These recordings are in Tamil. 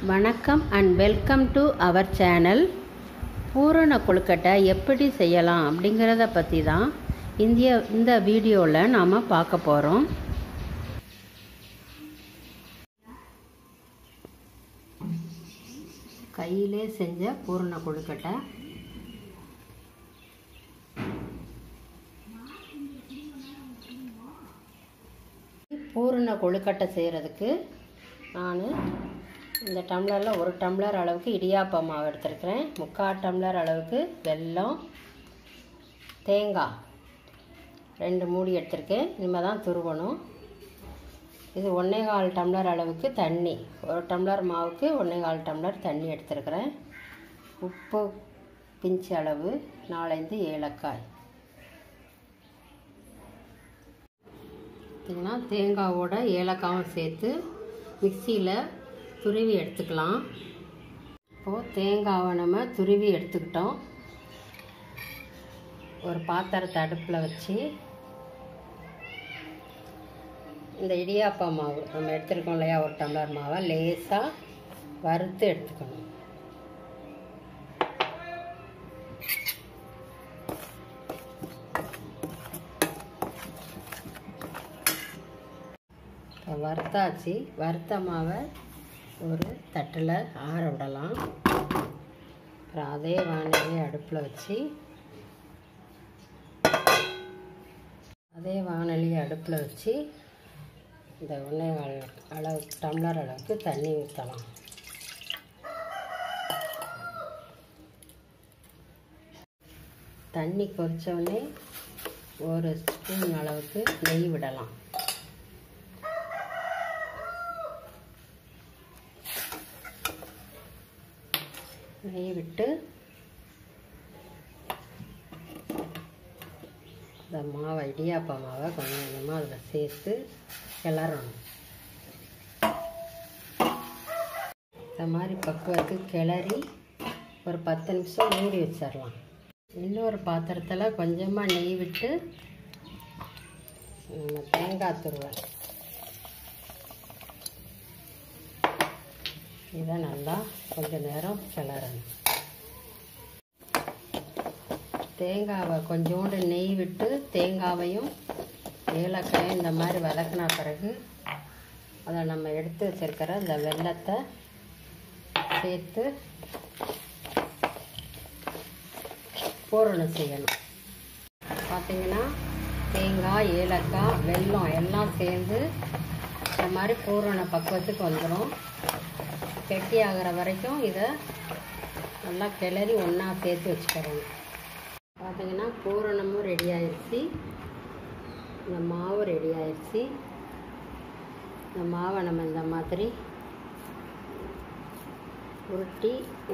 வணக்கம் and welcome to our channel பூரண கொழுக்கட்டை எப்படி செய்யலாம் அப்படிங்கிறத பற்றி தான் இந்திய இந்த வீடியோவில் நாம் பார்க்க போகிறோம் கையிலே செஞ்ச பூரண கொழுக்கட்டை பூரண கொழுக்கட்டை செய்கிறதுக்கு நான் இந்த டம்ளரில் ஒரு டம்ளர் அளவுக்கு இடியாப்ப மாவு எடுத்துருக்கிறேன் முக்கால் டம்ளர் அளவுக்கு வெல்லம் தேங்காய் ரெண்டு மூடி எடுத்திருக்கேன் இனிமேல் தான் துருவணும் இது ஒன்றே கால் டம்ளர் அளவுக்கு தண்ணி ஒரு டம்ளர் மாவுக்கு ஒன்றே கால் டம்ளர் தண்ணி எடுத்துருக்கிறேன் உப்பு பிஞ்சு அளவு நாலஞ்சு ஏலக்காய் பார்த்திங்கன்னா தேங்காவோட ஏலக்காவும் சேர்த்து மிக்சியில் துருவி எடுத்துக்கலாம் இப்போது தேங்காவை நம்ம துருவி எடுத்துக்கிட்டோம் ஒரு பாத்திரத்தை அடுப்பில் வச்சு இந்த இடியாப்பா மாவு நம்ம எடுத்துருக்கோம் இல்லையா ஒரு டம்ளர் மாவை லேசாக வறுத்து எடுத்துக்கணும் இப்போ வறுத்தாச்சு வறுத்த மாவை ஒரு தட்டில் ஆற விடலாம் அப்புறம் அதே வானலியை அடுப்பில் வச்சு அதே வானலியை அடுப்பில் வச்சு இந்த ஒன்றே அளவு டம்ளர் அளவுக்கு தண்ணி ஊற்றலாம் தண்ணி கொதித்தோடனே ஒரு ஸ்பூன் அளவுக்கு நெய் விடலாம் நெய் விட்டு இந்த மாவை இடியாப்பா மாவை கொஞ்சம் கொஞ்சமாக அதில் சேர்த்து கிளறணும் இந்த மாதிரி பக்குவத்துக்கு கிளறி ஒரு பத்து நிமிஷம் மூடி வச்சிடலாம் இன்னொரு பாத்திரத்தில் கொஞ்சமாக நெய் விட்டு நம்ம தேங்காய் துருவல் இதை நல்லா கொஞ்சம் நேரம் கிளறணும் தேங்காவை கொஞ்சோண்டு நெய் விட்டு தேங்காவையும் ஏலக்காயும் இந்த மாதிரி வதக்கின பிறகு அதை நம்ம எடுத்து வச்சிருக்கிற இந்த வெள்ளத்தை சேர்த்து பூரணம் செய்யணும் பார்த்தீங்கன்னா தேங்காய் ஏலக்காய் வெல்லம் எல்லாம் சேர்ந்து இந்த மாதிரி பூரண பக்குவத்துக்கு வந்துடும் கெட்டி ஆகிற வரைக்கும் இதை நல்லா கிளறி ஒன்றா சேர்த்து வச்சுக்கிறோம் பார்த்தீங்கன்னா பூரணமும் ரெடி ஆயிடுச்சு இந்த மாவு ரெடி ஆயிடுச்சு இந்த மாவை நம்ம இந்த மாதிரி உருட்டி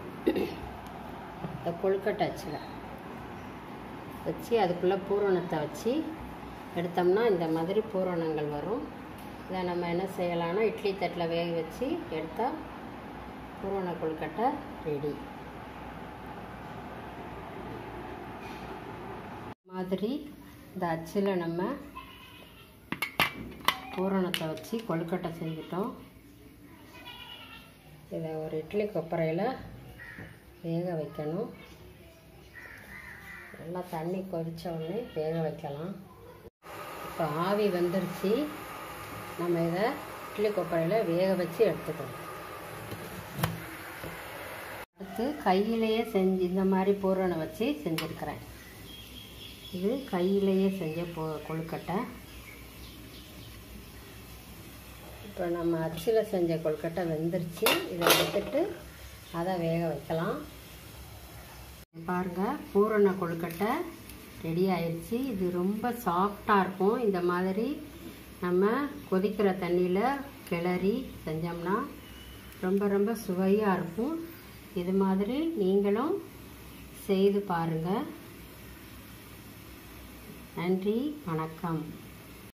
இந்த கொழுக்கட்டை வச்சில் வச்சு அதுக்குள்ளே பூரணத்தை வச்சு எடுத்தோம்னா இந்த மாதிரி பூரணங்கள் வரும் இதை நம்ம என்ன செய்யலாம்னா இட்லி தட்டில் வேக வச்சு எடுத்தால் பூரண கொழுக்கட்டை ரெடி மாதிரி இந்த அச்சில் நம்ம பூரணத்தை வச்சு கொழுக்கட்டை செஞ்சிட்டோம் இதை ஒரு இட்லி கொப்பரையில் வேக வைக்கணும் நல்லா தண்ணி கொதித்த உடனே வேக வைக்கலாம் இப்போ ஆவி வந்துருச்சு நம்ம இதை இட்லி கொப்பரையில் வேக வச்சு எடுத்துக்கணும் அடுத்து கையிலேயே செஞ்சு இந்த மாதிரி பூரணம் வச்சு செஞ்சுருக்கிறேன் இது கையிலேயே செஞ்ச பொ கொழுக்கட்டை இப்போ நம்ம அச்சில் செஞ்ச கொழுக்கட்டை வெந்துருச்சு இதை எடுத்துட்டு அதை வேக வைக்கலாம் பாருங்கள் பூரண கொழுக்கட்டை ரெடி ஆயிடுச்சு இது ரொம்ப சாஃப்டாக இருக்கும் இந்த மாதிரி நம்ம கொதிக்கிற தண்ணியில் கிளறி செஞ்சோம்னா ரொம்ப ரொம்ப சுவையாக இருக்கும் இது மாதிரி நீங்களும் செய்து பாருங்கள் நன்றி வணக்கம்